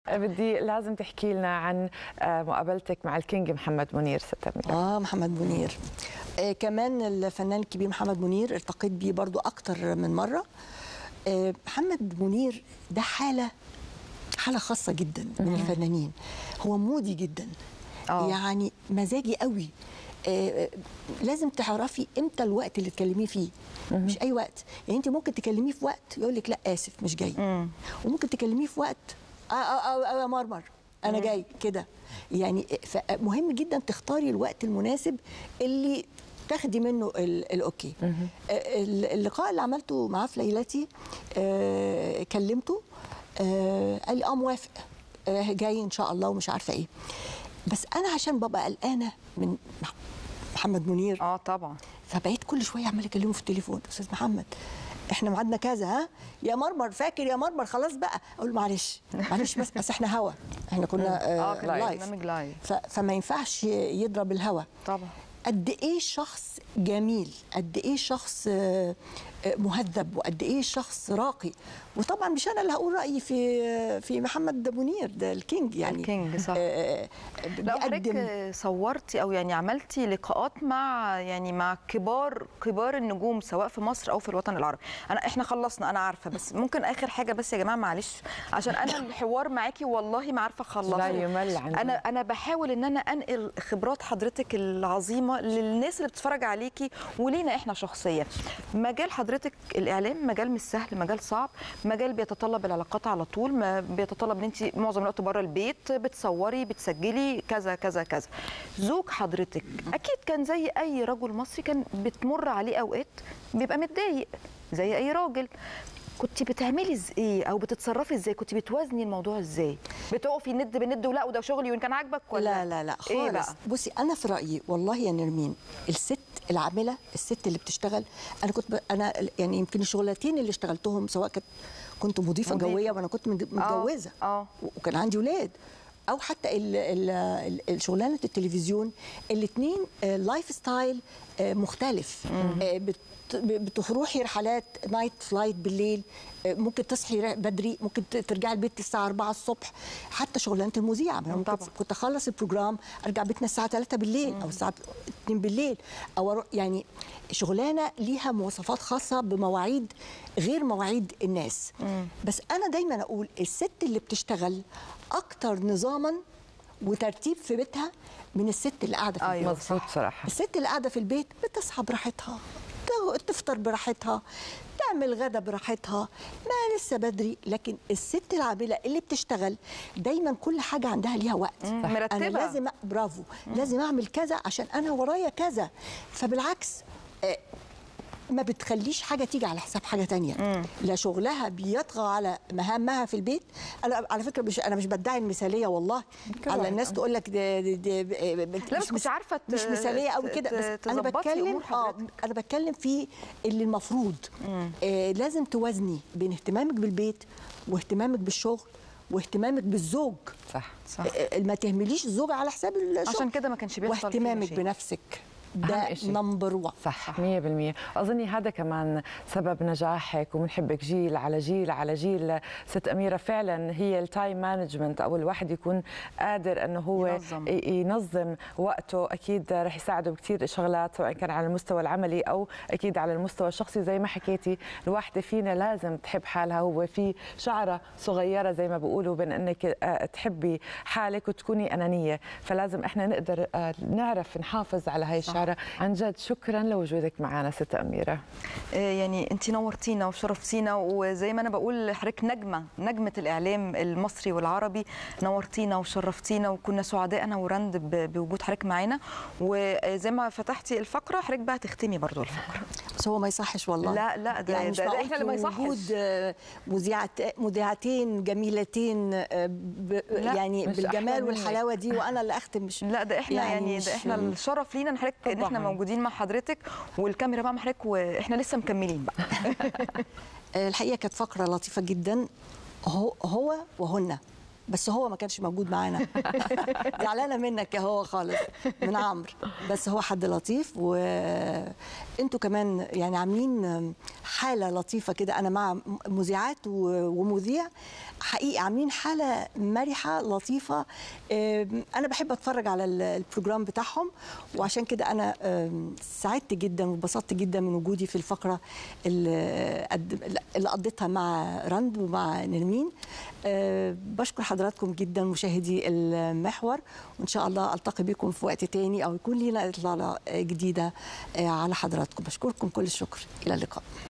بدي لازم تحكي لنا عن آه، مقابلتك مع الكينج محمد منير ست أميرة اه محمد منير آه كمان الفنان الكبير محمد منير التقيت بيه برضو اكتر من مره آه محمد منير ده حاله حاله خاصه جدا من الفنانين هو مودي جدا آه. يعني مزاجي قوي آه لازم تعرفي امتى الوقت اللي تكلميه فيه مش اي وقت يعني انت ممكن تكلميه في وقت يقول لك لا اسف مش جاي وممكن تكلميه في وقت اه اه اه, آه يا مرمر انا جاي كده يعني فمهم جدا تختاري الوقت المناسب اللي تاخدي منه ال- الاوكي آه، ال- اللقاء اللي عملته معاه في ليلتي آه، كلمته آه، قال لي اه موافق آه، جاي ان شاء الله ومش عارفه ايه بس انا عشان ببقى قلقانه من مح- محمد منير اه طبعا فبقيت كل شويه عمال اكلمه في التليفون استاذ محمد احنا ميعادنا كذا ها يا مرمر فاكر يا مرمر خلاص بقى اقول له معلش معلش بس بس احنا هوا احنا كنا اه آه كان لايف برنامج لايف ف- فما ينفعش يضرب الهوا طبعا قد ايه شخص جميل قد ايه شخص آه، آه، مهذب وقد ايه شخص راقي وطبعا مش انا اللي هقول رايي في في محمد منير ده الكينج يعني الكينج، صح. آه، آه، لو حضرتك صورتي او يعني عملتي لقاءات مع يعني مع كبار كبار النجوم سواء في مصر او في الوطن العربي انا احنا خلصنا انا عارفه بس ممكن اخر حاجه بس يا جماعه معلش عشان انا الحوار معاكي والله ما عارفه اخلصه لا يمل عن انا انا بحاول ان انا انقل خبرات حضرتك العظيمه للناس اللي بتتفرج عليكي ولينا احنا شخصيا مجال حضرتك الاعلام مجال مش سهل مجال صعب مجال بيتطلب العلاقات على طول ما بيتطلب ان انت معظم الوقت بره البيت بتصوري بتسجلي كذا كذا كذا زوج حضرتك اكيد كان زي اي رجل مصري كان بتمر عليه اوقات بيبقى متضايق زي اي راجل كنت بتعملي إز- ايه او بتتصرفي ازاي كنت بتوازني الموضوع ازاي بتقفي ند بند ولا وده شغلي وان كان عاجبك ولا لا لا لا خالص ايه بقى بصي انا في رايي والله يا نرمين الست العامله الست اللي بتشتغل انا كنت ب... انا يعني يمكن الشغلتين اللي اشتغلتهم سواء كنت كنت مضيفه مضيفة. جويه وانا كنت متج- متجوزه اه وكان عندي ولاد او حتى ال- ال- ال- الشغلانه التلفزيون الاثنين لايف ستايل آه، مختلف آه، بت- بتروحي رحلات نايت فلايت بالليل آه، ممكن تصحي ر- بدري ممكن ت- ترجعي البيت الساعه 4 الصبح حتى شغلانه المذيعه أنا ممكن طبعا. كنت اخلص البروجرام ارجع بيتنا الساعه 3 بالليل او الساعه 2 بالليل او أروح- يعني شغلانه ليها مواصفات خاصه بمواعيد غير مواعيد الناس بس انا دايما اقول الست اللي بتشتغل اكتر نظاما وترتيب في بيتها من الست اللي قاعده في أيوة. البيت مظبوط صراحة الست اللي قاعده في البيت بتصحى براحتها ت- تفطر براحتها تعمل غدا براحتها ما لسه بدري لكن الست العامله اللي بتشتغل دايما كل حاجه عندها ليها وقت مم. انا مرتبة. لازم أ- برافو لازم اعمل كذا عشان انا ورايا كذا فبالعكس آه، ما بتخليش حاجه تيجي على حساب حاجه تانية لا شغلها بيطغى على مهامها في البيت انا على فكره مش انا مش بدعي المثاليه والله على الناس تقول لك ده ده ده لا بس كنت عارفه ت- مش مثاليه قوي ت- كده بس ت- انا تظبطي بتكلم أمور اه حضرتك. انا بتكلم في اللي المفروض آه لازم توازني بين اهتمامك بالبيت واهتمامك بالشغل واهتمامك بالزوج صح صح آه ما تهمليش الزوج على حساب الشغل عشان كده ما كانش بيحصل فينا واهتمامك شيء. بنفسك أهم ده إشي. نمبر 1 صح 100% اظني هذا كمان سبب نجاحك وبنحبك جيل على جيل على جيل ست اميره فعلا هي التايم مانجمنت او الواحد يكون قادر انه هو ينظم. ي- ينظم وقته اكيد رح يساعده بكثير شغلات سواء كان على المستوى العملي او اكيد على المستوى الشخصي زي ما حكيتي الواحده فينا لازم تحب حالها هو في شعره صغيره زي ما بيقولوا بين انك آه، تحبي حالك وتكوني انانيه فلازم احنا نقدر آه، نعرف نحافظ على هاي الشعره عن جد شكرا لوجودك معنا ست اميره آه، يعني انت نورتينا وشرفتينا وزي ما انا بقول حضرتك نجمه نجمه الاعلام المصري والعربي نورتينا وشرفتينا وكنا سعداء انا ورند ب- بوجود حضرتك معانا وزي ما فتحتي الفقره حضرتك بقى تختمي برضو الفقره بس هو ما يصحش والله لا لا ده, يعني مش ده, ده معقول احنا اللي ما في يصحش وجود آه، مذيعات مذيعتين جميلتين آه، ب- لا، يعني مش أحلى بالجمال منك. والحلاوه دي وانا اللي اختم مش لا ده احنا يعني, يعني مش- ده احنا الشرف لينا ان حضرتك ان احنا طبعاً. موجودين مع حضرتك والكاميرا بقى مع حضرتك واحنا لسه مكملين بقى آه، الحقيقه كانت فقره لطيفه جدا هو هو وهن بس هو ما كانش موجود معانا زعلانه منك يا هو خالص من عمرو بس هو حد لطيف وانتوا كمان يعني عاملين حاله لطيفه كده انا مع مذيعات و- ومذيع حقيقي عاملين حاله مرحه لطيفه آم، انا بحب اتفرج على ال- البروجرام بتاعهم وعشان كده انا آم، سعدت جدا واتبسطت جدا من وجودي في الفقره اللي قد- اللي قضيتها مع رند ومع نرمين آه، بشكر حضراتكم جدا مشاهدي المحور وان شاء الله التقي بكم في وقت تاني او يكون لنا اطلاله جديده آه، على حضراتكم بشكركم كل الشكر الى اللقاء